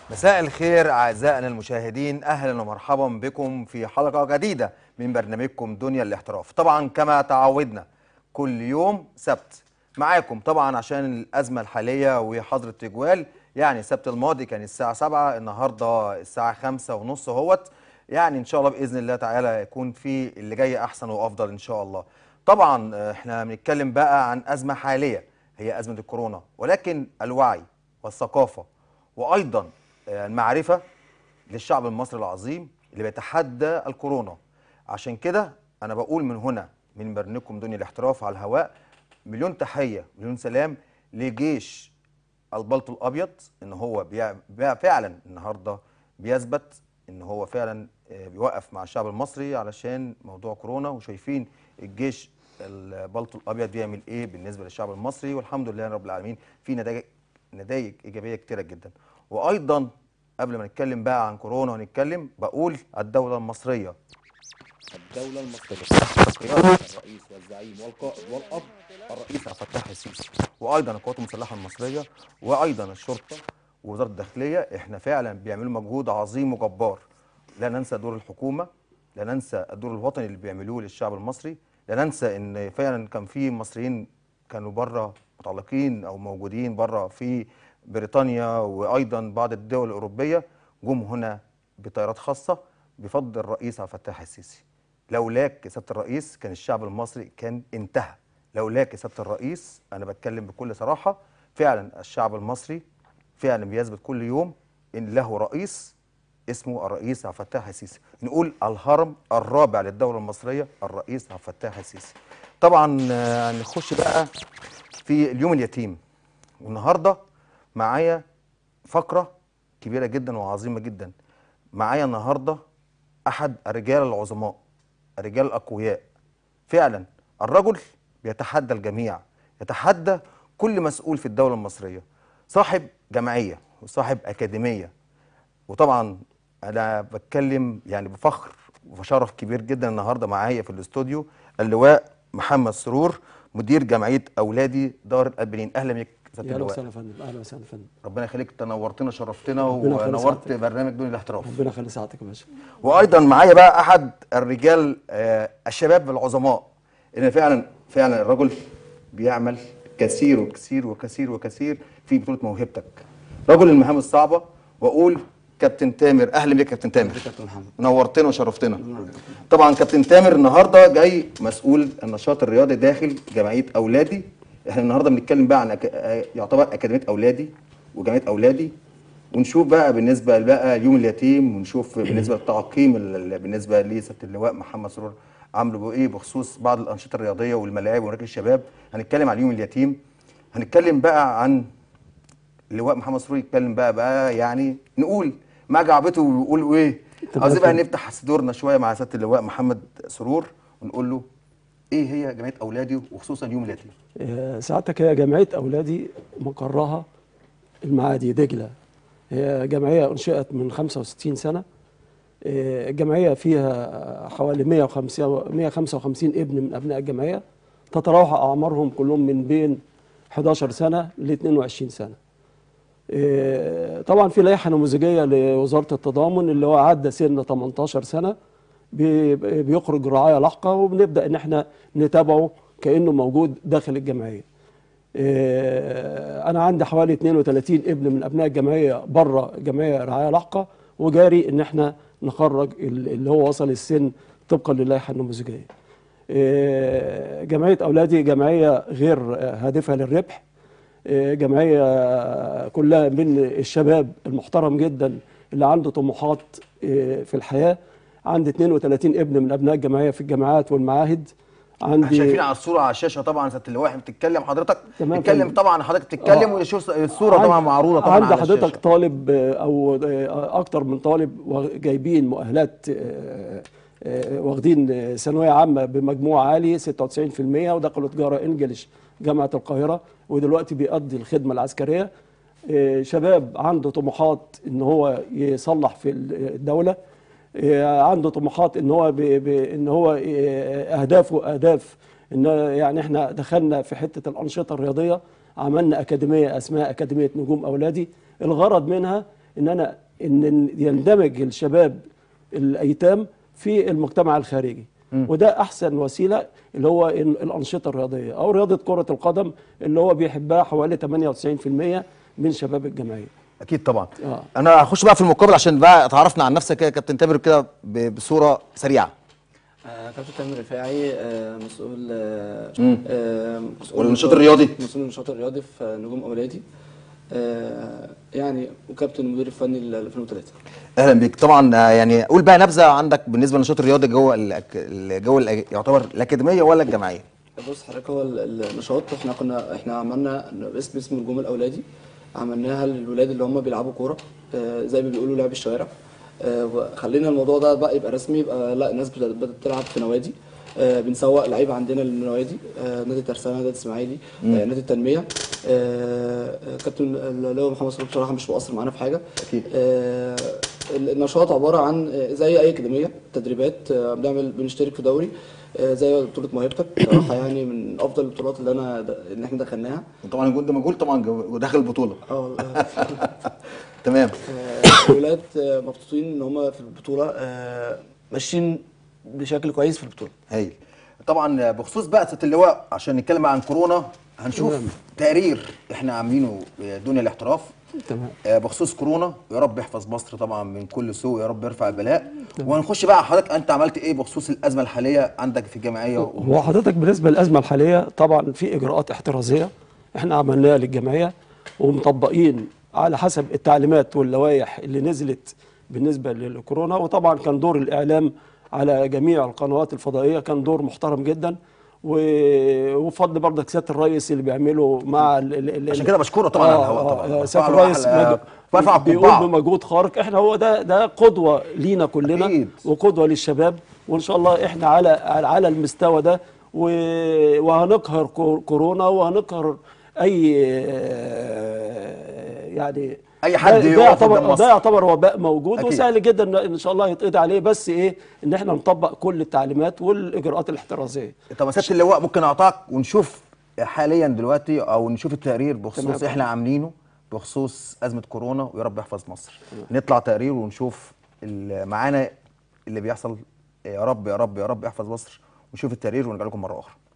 مساء الخير أعزائنا المشاهدين أهلا ومرحبا بكم في حلقة جديدة من برنامجكم دنيا الاحتراف طبعا كما تعودنا كل يوم سبت معاكم طبعا عشان الأزمة الحالية وحظر التجوال يعني السبت الماضي كان الساعة 7 النهاردة الساعة 5 ونص اهوت يعني إن شاء الله بإذن الله تعالى يكون في اللي جاي أحسن وأفضل إن شاء الله طبعا آه، احنا بنتكلم بقى عن أزمة حالية هي أزمة الكورونا ولكن الوعي والثقافة وأيضا آه، المعرفة للشعب المصري العظيم اللي بيتحدى الكورونا عشان كده أنا بقول من هنا من برنامجكم دنيا الاحتراف على الهواء مليون تحية مليون سلام لجيش البلط الأبيض إن هو بيع- بيع- فعلا النهاردة بيثبت إن هو فعلا آه، بيوقف مع الشعب المصري علشان موضوع كورونا وشايفين الجيش البلط الأبيض بيعمل إيه بالنسبة للشعب المصري والحمد لله رب العالمين في نتائج نتائج ايجابيه كتيره جدا وايضا قبل ما نتكلم بقى عن كورونا ونتكلم بقول الدوله المصريه الدوله المصريه بقياده الرئيس والزعيم والقائد والاب الرئيس عبد الفتاح السيسي وايضا القوات المسلحه المصريه وايضا الشرطه ووزاره الداخليه احنا فعلا بيعملوا مجهود عظيم وجبار لا ننسى دور الحكومه لا ننسى الدور الوطني اللي بيعملوه للشعب المصري لا ننسى ان فعلا كان في مصريين كانوا بره متعلقين او موجودين بره في بريطانيا وايضا بعض الدول الاوروبيه جم هنا بطيارات خاصه بفضل الرئيس عبد الفتاح السيسي لولاك يا سياده الرئيس كان الشعب المصري كان انتهى لولاك يا سياده الرئيس انا بتكلم بكل صراحه فعلا الشعب المصري فعلا بيثبت كل يوم ان له رئيس اسمه الرئيس عبد الفتاح السيسي نقول الهرم الرابع للدوله المصريه الرئيس عبد الفتاح السيسي طبعا آه، نخش بقى في اليوم اليتيم والنهارده معايا فقره كبيره جدا وعظيمه جدا معايا النهارده احد الرجال العظماء الرجال الاقوياء فعلا الرجل بيتحدى الجميع يتحدى كل مسؤول في الدوله المصريه صاحب جمعيه وصاحب اكاديميه وطبعا انا بتكلم يعني بفخر وشرف كبير جدا النهارده معايا في الاستوديو اللواء محمد سرور مدير جمعيه اولادي دار الابنين اهلا بك يا سياده اهلا اللواء وسهلا يا فندم اهلا وسهلا يا فندم ربنا يخليك تنورتنا شرفتنا ربنا يخلي ونورت سعادتك. برنامج دون الاحتراف ربنا يخلي سعادتك يا باشا وايضا معايا بقى احد الرجال آه، الشباب العظماء ان فعلا فعلا الرجل بيعمل كثير وكثير وكثير وكثير في بطوله موهبتك رجل المهام الصعبه واقول كابتن تامر اهلا بك يا كابتن تامر كابتن محمد نورتنا وشرفتنا طبعا كابتن تامر النهارده جاي مسؤول النشاط الرياضي داخل جمعيه اولادي احنا النهارده بنتكلم بقى عن أك... آه، يعتبر اكاديميه اولادي وجمعيه اولادي ونشوف بقى بالنسبه بقى اليوم اليتيم ونشوف بالنسبه للتعقيم ال- بالنسبه لسياده اللواء محمد سرور عامله ايه بخصوص بعض الانشطه الرياضيه والملاعب ومراكز الشباب هنتكلم عن اليوم اليتيم هنتكلم بقى عن اللواء محمد سرور يتكلم بقى بقى يعني نقول ما جعبته ويقول ايه تمام. عاوزين بقى نفتح صدورنا شويه مع سياده اللواء محمد سرور ونقول له ايه هي جمعيه اولادي وخصوصا يوم اليتيم آه، سعادتك هي جمعيه اولادي مقرها المعادي دجله هي جمعيه انشئت من 65 سنه آه، الجمعيه فيها حوالي 150 155 ابن من ابناء الجمعيه تتراوح اعمارهم كلهم من بين 11 سنه ل 22 سنه آه، طبعا في لائحه نموذجيه لوزاره التضامن اللي هو عدى سن 18 سنه بي- بيخرج رعايه لاحقه وبنبدا ان احنا نتابعه كانه موجود داخل الجمعيه. آه، انا عندي حوالي 32 ابن من ابناء الجمعيه بره الجمعيه رعايه لاحقه وجاري ان احنا نخرج ال- اللي هو وصل السن طبقا للائحه النموذجيه. آه، جمعيه اولادي جمعيه غير آه، هادفه للربح آه، جمعيه كلها من الشباب المحترم جدا اللي عنده طموحات آه، في الحياه عندي 32 ابن من ابناء الجمعيه في الجامعات والمعاهد احنا عندي شايفين على الصوره على الشاشه طبعا سياده اللواء احنا بتتكلم حضرتك تمام، بتتكلم تمام. طبعا حضرتك بتتكلم آه. ويشوف الصوره عند- طبعا معروضه طبعا عند على حضرتك الشاشة. طالب آه، او آه، اكتر من طالب وا- جايبين مؤهلات آه، آه، واخدين آه، ثانويه عامه بمجموع عالي 96% ودخلوا تجاره انجلش جامعه القاهره ودلوقتي بيقضي الخدمه العسكريه آه، شباب عنده طموحات ان هو يصلح في الدوله آه، عنده طموحات ان هو ب... ب... ان هو آه، اهدافه اهداف ان يعني احنا دخلنا في حته الانشطه الرياضيه عملنا اكاديميه اسمها اكاديميه نجوم اولادي الغرض منها ان انا ان يندمج الشباب الايتام في المجتمع الخارجي وده احسن وسيله اللي هو ال- الانشطه الرياضيه او رياضه كره القدم اللي هو بيحبها حوالي 98% من شباب الجمعيه اكيد طبعا آه. انا هخش بقى في المقابل عشان بقى اتعرفنا عن نفسك كده يا كابتن تامر كده ب- بصوره سريعه آه، كابتن تامر رفاعي آه، مسؤول آه، مم. آه، مسؤول والنشاط الرياضي؟ مسؤول النشاط الرياضي في نجوم اولادي آه، يعني وكابتن المدير الفني ل 2003 اهلا بيك طبعا آه، يعني قول بقى نبذه عندك بالنسبه للنشاط الرياضي جوه الأك- ال- جوه الأ- يعتبر الاكاديميه ولا الجمعيه بص حضرتك هو ال- النشاط احنا كنا احنا عملنا اسم اسم نجوم الاولادي عملناها للولاد اللي هم بيلعبوا كوره آه، زي ما بيقولوا لعب الشوارع آه، وخلينا الموضوع ده بقى يبقى رسمي يبقى لا الناس بدأت بدأت تلعب في نوادي آه، بنسوق لعيبه عندنا للنوادي آه، نادي ترسانه نادي اسماعيلي آه، نادي التنميه آه، آه، كابتن اللواء محمد صلاح بصراحه مش مقصر معانا في حاجه أكيد. آه، النشاط عباره عن آه، زي اي اكاديميه تدريبات آه، بنعمل بنشترك في دوري آه، زي بطوله مواهبتك بصراحه يعني من افضل البطولات اللي انا د- اللي احنا دخلناها طبعا الجول ده مجهول طبعا جو- داخل البطوله اه تمام آه، الولاد آه، مبسوطين ان هم في البطوله آه، ماشيين بشكل كويس في البطوله هايل طبعا بخصوص بعثه اللواء عشان نتكلم عن كورونا هنشوف تمام. تقرير احنا عاملينه دنيا الاحتراف تمام آه، بخصوص كورونا يا رب يحفظ مصر طبعا من كل سوء يا رب يرفع البلاء وهنخش بقى على حضرتك انت عملت ايه بخصوص الازمه الحاليه عندك في الجمعيه و... هو حضرتك بالنسبه للازمه الحاليه طبعا في اجراءات احترازيه احنا عملناها للجمعيه ومطبقين على حسب التعليمات واللوائح اللي نزلت بالنسبه للكورونا وطبعا كان دور الاعلام على جميع القنوات الفضائيه كان دور محترم جدا و- وفضل برضك سياده الرئيس اللي بيعمله مع ال- ال- ال- عشان كده بشكره طبعا على الهواء طبعا. آه برفع سياده له الرئيس أحلى- مج- برفع بيقول القبعة. بمجهود خارق احنا هو ده ده قدوه لينا كلنا أكيد. وقدوه للشباب وان شاء الله احنا على على على المستوى ده و- وهنقهر كو- كورونا وهنقهر اي آه، يعني أي حد ده- ده يقف قدام يعتبر مصر. ده يعتبر وباء موجود أكيد. وسهل جدا إن- ان شاء الله يتقضي عليه بس ايه ان احنا نطبق كل التعليمات والاجراءات الاحترازيه طب يا سياده اللواء ممكن اعطاك ونشوف حاليا دلوقتي او نشوف التقرير بخصوص تمام. احنا عاملينه بخصوص ازمه كورونا ويا رب يحفظ مصر نطلع تقرير ونشوف ال- معانا اللي بيحصل يا رب يا رب يا رب يحفظ مصر ونشوف التقرير ونرجع لكم مره اخرى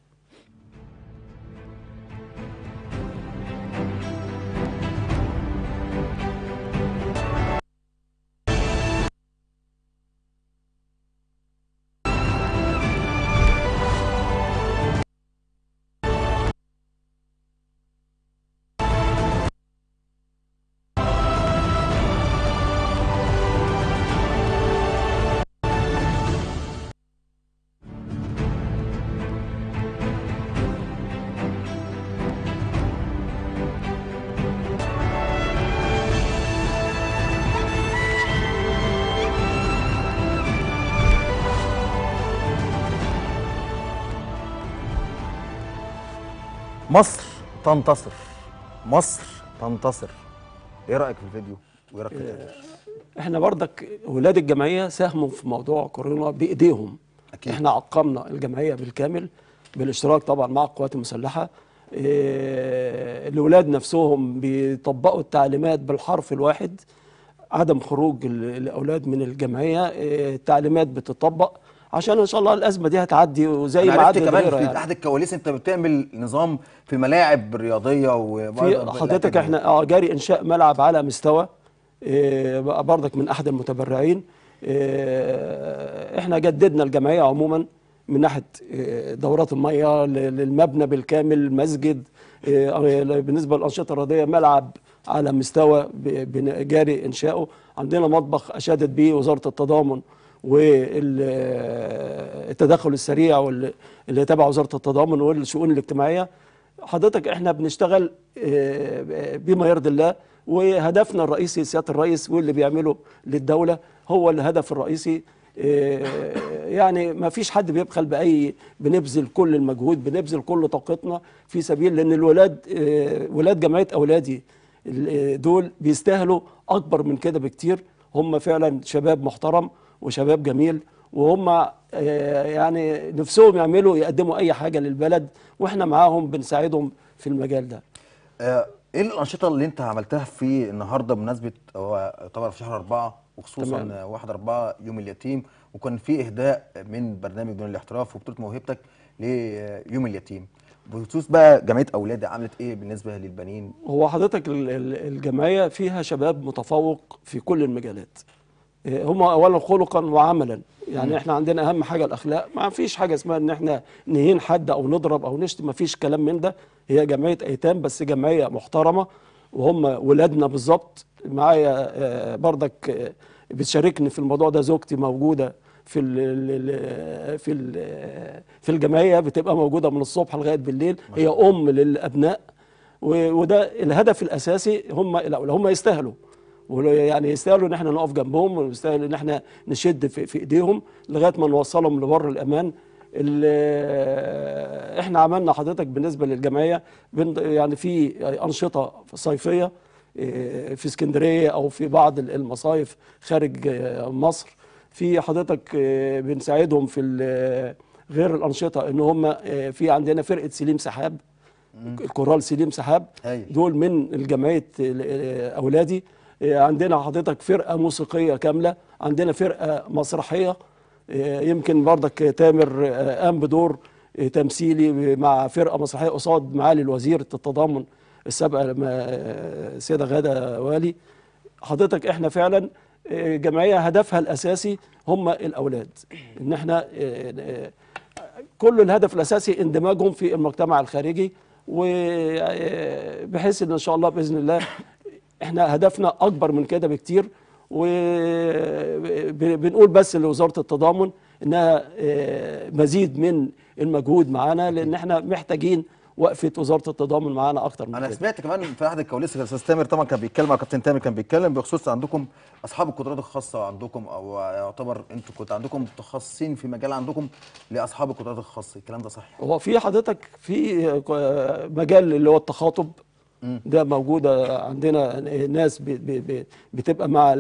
مصر تنتصر مصر تنتصر ايه رايك في الفيديو وايه رايك في التقرير احنا برضك ولاد الجمعيه ساهموا في موضوع كورونا بايديهم أكيد. احنا عقمنا الجمعيه بالكامل بالاشتراك طبعا مع القوات المسلحه إيه الاولاد نفسهم بيطبقوا التعليمات بالحرف الواحد عدم خروج ال- الاولاد من الجمعيه إيه التعليمات بتطبق عشان ان شاء الله الازمه دي هتعدي وزي انا ما عرفت عدت كمان غيرها في يعني. تحت الكواليس انت بتعمل نظام في ملاعب رياضيه في وبرضه حضرتك احنا اه جاري انشاء ملعب على مستوى إيه، بقى برضك من احد المتبرعين إيه، احنا جددنا الجمعيه عموما من ناحيه إيه، دورات الميه ل- للمبنى بالكامل مسجد إيه، بالنسبه للانشطه الرياضيه ملعب على مستوى ب- بن- جاري انشاؤه عندنا مطبخ اشادت به وزاره التضامن والتدخل السريع وال- اللي تبع وزاره التضامن والشؤون الاجتماعيه حضرتك احنا بنشتغل آه، بما يرضي الله وهدفنا الرئيسي سياده الرئيس واللي بيعمله للدوله هو الهدف الرئيسي آه، يعني ما فيش حد بيبخل باي بنبذل كل المجهود بنبذل كل طاقتنا في سبيل لان الولاد آه، ولاد جمعيه اولادي ال- دول بيستاهلوا اكبر من كده بكتير هم فعلا شباب محترم وشباب جميل وهم آه، يعني نفسهم يعملوا يقدموا اي حاجه للبلد واحنا معاهم بنساعدهم في المجال ده آه، ايه الانشطه اللي انت عملتها في النهارده بمناسبه هو طبعا في شهر أربعة وخصوصا تمام. واحد أربعة يوم اليتيم وكان في اهداء من برنامج دون الاحتراف وبطوله موهبتك ليوم اليتيم بخصوص بقى جمعيه اولادي عملت ايه بالنسبه للبنين هو حضرتك ال- ال- الجمعية فيها شباب متفوق في كل المجالات إيه، هم اولا خلقا وعملا يعني احنا عندنا اهم حاجه الاخلاق ما فيش حاجه اسمها ان احنا نهين حد او نضرب او نشتم ما فيش كلام من ده هي جمعيه ايتام بس جمعيه محترمه وهم ولادنا بالظبط معايا آه، بردك آه، بتشاركني في الموضوع ده زوجتي موجوده في ال ال في ال في الجمعيه بتبقى موجوده من الصبح لغايه بالليل هي ام للابناء و- وده الهدف الاساسي هم الأول هم يستاهلوا ولو- يعني يستاهلوا ان احنا نقف جنبهم ويستاهلوا ان احنا نشد في, في ايديهم لغايه ما نوصلهم لبر الامان ال- احنا عملنا حضرتك بالنسبه للجمعيه بن- يعني في انشطه صيفيه إيه، في اسكندريه او في بعض المصايف خارج آه، مصر في حضرتك آه، بنساعدهم في ال- غير الانشطه ان هم آه، في عندنا فرقه سليم سحاب الكورال سليم سحاب هايل. دول من الجمعيه ال- اولادي آه، عندنا حضرتك فرقه موسيقيه كامله عندنا فرقه مسرحيه آه، يمكن برضك تامر آه، قام بدور آه، تمثيلي مع فرقه مسرحيه قصاد معالي الوزير التضامن السابقه لما آه، السيده غاده والي حضرتك احنا فعلا آه، جمعيه هدفها الاساسي هم الاولاد ان احنا آه، آه، كل الهدف الاساسي اندماجهم في المجتمع الخارجي وبحيث ان ان شاء الله باذن الله احنا هدفنا اكبر من كده بكتير وبنقول بس لوزاره التضامن انها آه، مزيد من المجهود معانا لان احنا محتاجين وقفه وزاره التضامن معانا اكتر من انا كده سمعت كمان في احد الكواليس الاستاذ تامر طبعا كان بيتكلم مع كابتن تامر كان بيتكلم بخصوص عندكم اصحاب القدرات الخاصه عندكم او يعتبر انتوا كنت عندكم متخصصين في مجال عندكم لاصحاب القدرات الخاصه الكلام ده صحيح هو في حضرتك في آه، مجال اللي هو التخاطب ده موجودة عندنا ناس بي- بي- بي- بتبقى مع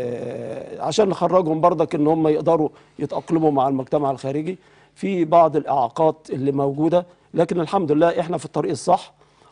ال- عشان نخرجهم برضك ان هم يقدروا يتأقلموا مع المجتمع الخارجي في بعض الإعاقات اللي موجودة لكن الحمد لله احنا في الطريق الصح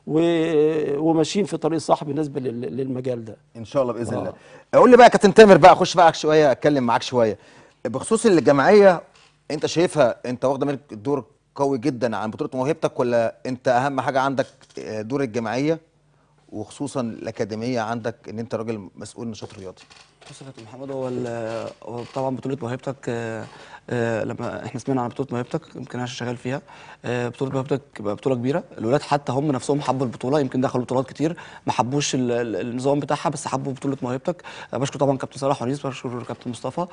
و- وماشيين في الطريق الصح بالنسبة لل- للمجال ده ان شاء الله باذن آه. الله قول لي بقى يا كابتن تامر بقى اخش بقى شويه اتكلم معاك شويه بخصوص الجمعيه انت شايفها انت واخده منك دور قوي جدا عن بطوله موهبتك ولا انت اهم حاجه عندك آه، دور الجمعيه وخصوصا الاكاديميه عندك ان انت راجل مسؤول نشاط رياضي بص يا كابتن محمد هو ال- هو طبعا بطولة موهبتك آه، آه، لما احنا سمعنا عن بطولة موهبتك يمكن انا شغال فيها آه، بطولة موهبتك بقى بطولة كبيرة الولاد حتى هم نفسهم حبوا البطولة يمكن دخلوا بطولات كتير ما حبوش ال- ال- النظام بتاعها بس حبوا بطولة موهبتك آه، بشكر طبعا كابتن صلاح ونيس بشكر كابتن مصطفى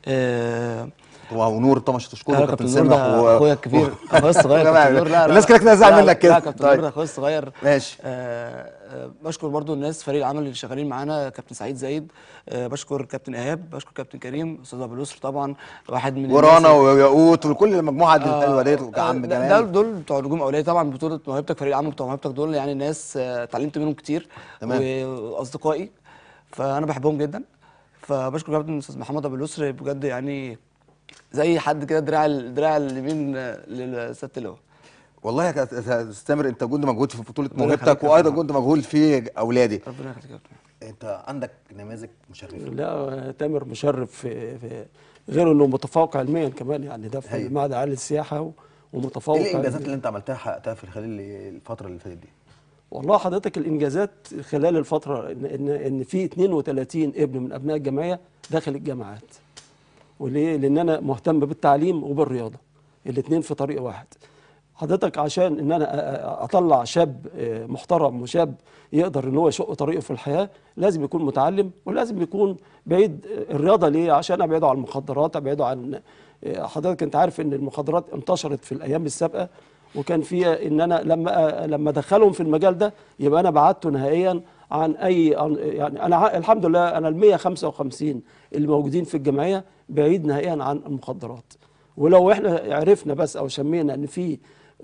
آه، ونور طبعا مش تشكره لا كابتن كابتن نور سامح ده اخويا الكبير اخويا الصغير جماعة، كابتن نور لا لا الناس كده كده لا، زعل لا، منك كده لا كابتن طيب. نور ده اخويا الصغير ماشي آه، آه، بشكر برضو الناس فريق العمل اللي شغالين معانا كابتن سعيد زايد آه، بشكر كابتن ايهاب بشكر كابتن كريم استاذ ابو اليسر طبعا واحد من ورانا الناس- وياقوت وكل المجموعه آه، الحلوه ديت آه، وعم ده- جمال دول دول بتوع نجوم اولياء طبعا بطوله موهبتك فريق العمل بتوع موهبتك دول يعني ناس آه، اتعلمت منهم كتير تمام. واصدقائي فانا بحبهم جدا فبشكر كابتن استاذ محمد ابو اليسر بجد يعني زي حد كده دراع ال- دراع اليمين آه، لسياده اللواء والله يا كابتن استمر انت جند مجهود في بطوله ربنا يخليك موهبتك يا وايضا كابتن. جند مجهود في اولادي ربنا يخليك يا كابتن انت عندك نماذج مشرفه لا تامر مشرف في, في غير انه متفوق علميا كمان يعني ده في هايل. معهد عالي السياحه و- ومتفوق ايه الانجازات علمياً. اللي انت عملتها حققتها في خلال الفتره اللي فاتت دي والله حضرتك الانجازات خلال الفتره ان ان, إن في 32 ابن من ابناء الجمعيه داخل الجامعات وليه؟ لان انا مهتم بالتعليم وبالرياضه الاثنين في طريق واحد حضرتك عشان ان انا أ- أ- اطلع شاب آه، محترم وشاب يقدر ان هو يشق طريقه في الحياه لازم يكون متعلم ولازم يكون بعيد آه، الرياضه ليه عشان ابعده عن المخدرات ابعده عن آه، حضرتك انت عارف ان المخدرات انتشرت في الايام السابقه وكان فيها ان انا لما لما ادخلهم في المجال ده يبقى انا بعدته نهائيا عن اي عن- يعني انا ع- الحمد لله انا ال 155 اللي موجودين في الجمعيه بعيد نهائيا عن المخدرات ولو احنا عرفنا بس او شمينا ان في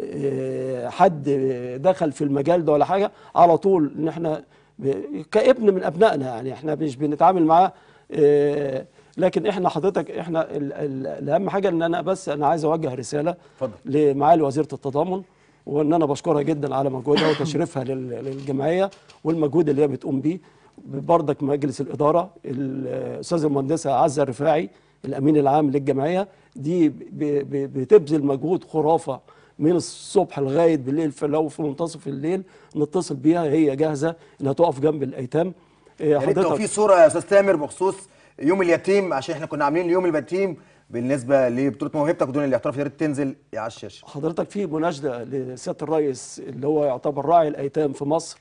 آه، حد دخل في المجال ده ولا حاجه على طول ان احنا ب- كابن من ابنائنا يعني احنا مش بنتعامل معاه آه، لكن احنا حضرتك احنا ال- ال- الاهم حاجه ان انا بس انا عايز اوجه رساله اتفضل. لمعالي وزيره التضامن وان انا بشكرها جدا على مجهودها وتشريفها لل- للجمعيه والمجهود اللي هي بتقوم بيه بردك مجلس الاداره الاستاذ المهندسه عزه الرفاعي الامين العام للجمعيه دي ب- ب- بتبذل مجهود خرافه من الصبح لغايه بالليل فلو في منتصف الليل نتصل بيها هي جاهزه انها تقف جنب الايتام إيه، يا ريت لو في صوره يا استاذ تامر بخصوص يوم اليتيم عشان احنا كنا عاملين يوم اليتيم بالنسبه لبطوله موهبتك ودون الاحتراف يا ريت تنزل على الشاشه حضرتك في مناشده لسياده الرئيس اللي هو يعتبر راعي الايتام في مصر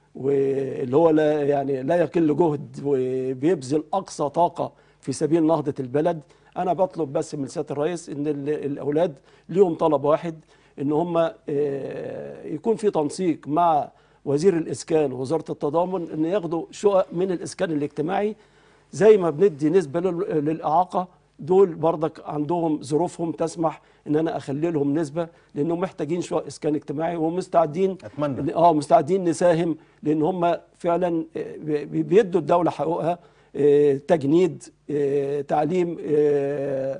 واللي هو لا يعني لا يقل جهد وبيبذل اقصى طاقه في سبيل نهضه البلد انا بطلب بس من سياده الرئيس ان ال- الاولاد ليهم طلب واحد ان هم آه، يكون في تنسيق مع وزير الاسكان ووزاره التضامن ان ياخدوا شقق من الاسكان الاجتماعي زي ما بندي نسبه لل- للاعاقه دول برضك عندهم ظروفهم تسمح ان انا اخلي لهم نسبه لانهم محتاجين شقق اسكان اجتماعي ومستعدين أتمنى. اه مستعدين نساهم لان هم فعلا آه، بي- بيدوا الدوله حقوقها آه، تجنيد آه، تعليم آه،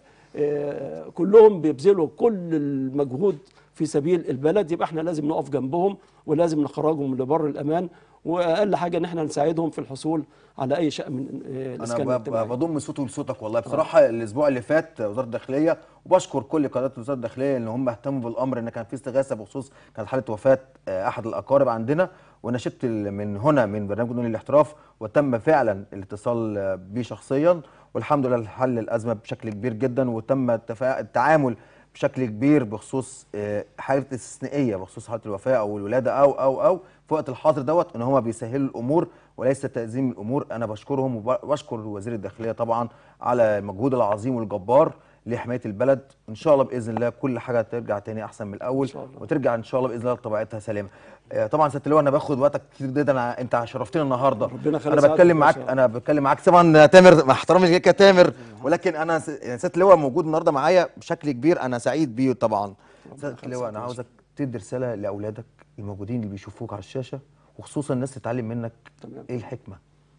آه، كلهم بيبذلوا كل المجهود في سبيل البلد يبقى احنا لازم نقف جنبهم ولازم نخرجهم لبر الامان واقل حاجه ان احنا نساعدهم في الحصول على اي شيء من آه، الاسكان انا ب- الاجتماعي ب- بضم صوتي لصوتك والله بصراحه الاسبوع اللي فات وزاره الداخليه وبشكر كل قيادات وزاره الداخليه ان هم اهتموا بالامر ان كان في استغاثه بخصوص كانت حاله وفاه آه، احد الاقارب عندنا ونشدت ال- من هنا من برنامج دون الاحتراف وتم فعلا الاتصال آه، بيه شخصيا والحمد لله حل الازمه بشكل كبير جدا وتم التفا- التعامل بشكل كبير بخصوص آه، حاله استثنائيه بخصوص حاله الوفاه او الولاده او او او في وقت الحاضر دوت ان هم بيسهلوا الامور وليس تأزيم الامور انا بشكرهم وبشكر وزير الداخليه طبعا على المجهود العظيم والجبار لحمايه البلد ان شاء الله باذن الله كل حاجه ترجع تاني احسن من الاول شاء الله. وترجع ان شاء الله باذن الله لطبيعتها سليمه آه، طبعا سياده اللواء انا باخد وقتك كتير جدا أنا- انت شرفتني النهارده ربنا يخلي انا سعادتك بتكلم يا معاك باشا. انا بتكلم معاك طبعا تامر مع احترامي ليك يا تامر ولكن انا س- يعني سياده اللواء موجود النهارده معايا بشكل كبير انا سعيد بيه طبعا سياده اللواء انا عاوزك تدي رساله لاولادك الموجودين اللي بيشوفوك على الشاشه وخصوصا الناس تتعلم منك تمام. ايه الحكمه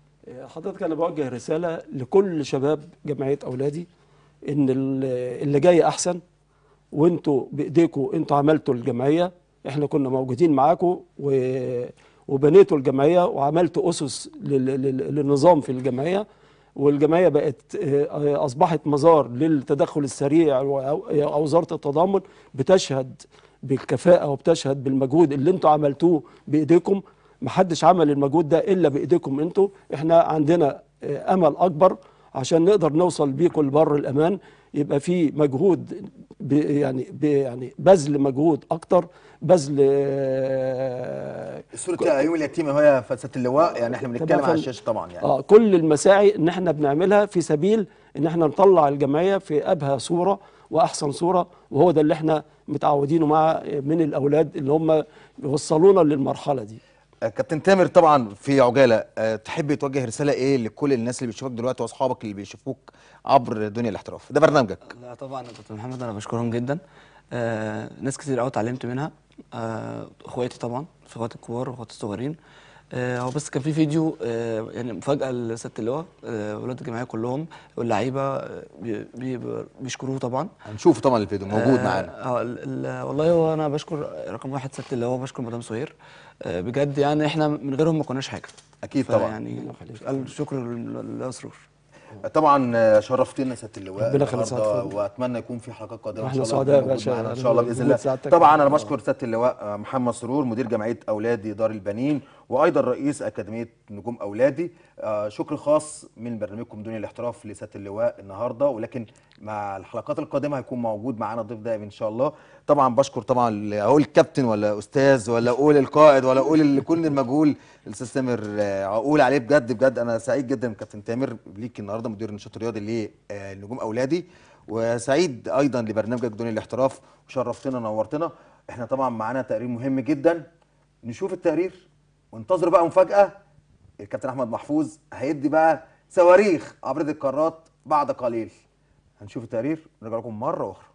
حضرتك انا بوجه رساله لكل شباب جمعيه اولادي ان ال- اللي جاي احسن وانتوا بايديكم انتوا عملتوا الجمعيه احنا كنا موجودين معاكم و- وبنيتوا الجمعيه وعملتوا اسس لل- لل- للنظام في الجمعيه والجمعيه بقت آه، اصبحت مزار للتدخل السريع و- وزاره التضامن بتشهد بالكفاءه وبتشهد بالمجهود اللي انتوا عملتوه بايديكم محدش عمل المجهود ده الا بايديكم انتوا احنا عندنا آه، امل اكبر عشان نقدر نوصل بيكم لبر الامان يبقى في مجهود ب يعني ب يعني بذل مجهود اكتر بذل آه، صوره يوم اليتيم اهو يا سياده اللواء يعني احنا بنتكلم تمام. على الشاشه طبعا يعني اه كل المساعي ان احنا بنعملها في سبيل ان احنا نطلع الجمعيه في ابهى صوره واحسن صوره وهو ده اللي احنا متعودينه مع من الاولاد اللي هم وصلونا للمرحله دي آه، كابتن تامر طبعا في عجاله آه، تحب توجه رساله ايه لكل الناس اللي بيشوفوك دلوقتي واصحابك اللي بيشوفوك عبر دنيا الاحتراف ده برنامجك لا طبعا يا كابتن محمد انا بشكرهم جدا آه ناس كتير قوي اتعلمت منها آه اخواتي طبعا اخواتي الكبار واخواتي الصغيرين آه هو بس كان في فيديو آه يعني مفاجاه لسياده اللواء آه ولاد الجمعيه كلهم واللعيبه آه، بي بي بيشكروه طبعا هنشوف طبعا الفيديو موجود آه، معانا اه ال- ال- والله هو انا بشكر رقم واحد سياده اللواء بشكر مدام سهير آه بجد يعني احنا من غيرهم ما كناش حاجه اكيد طبعا يعني الشكر للاسرور طبعا آه، شرفتنا سياده اللواء ربنا يخلي سعادتك. النهارده واتمنى يكون في حلقات قادمه ان واحنا شاء الله سعداء يا موجود باشا. معانا ان شاء الله باذن وجود الله سعادتك. طبعا انا آه. بشكر سياده اللواء آه، محمد سرور مدير جمعيه اولادي دار البنين وايضا رئيس اكاديميه نجوم اولادي آه، شكر خاص من برنامجكم دنيا الاحتراف لسياده اللواء النهارده ولكن مع الحلقات القادمه هيكون موجود معانا ضيف دائم ان شاء الله طبعا بشكر طبعا ل- اقول كابتن ولا استاذ ولا اقول القائد ولا اقول اللي كل المجهول الاستاذ تامر آه، اقول عليه بجد بجد انا سعيد جدا كابتن تامر ليك النهارده مدير النشاط الرياضي لنجوم اولادي وسعيد ايضا لبرنامجك دنيا الاحتراف وشرفتنا نورتنا احنا طبعا معانا تقرير مهم جدا نشوف التقرير وانتظروا بقى مفاجاه الكابتن احمد محفوظ هيدي بقى صواريخ عبر القارات بعد قليل هنشوف التقرير ونرجع لكم مره اخرى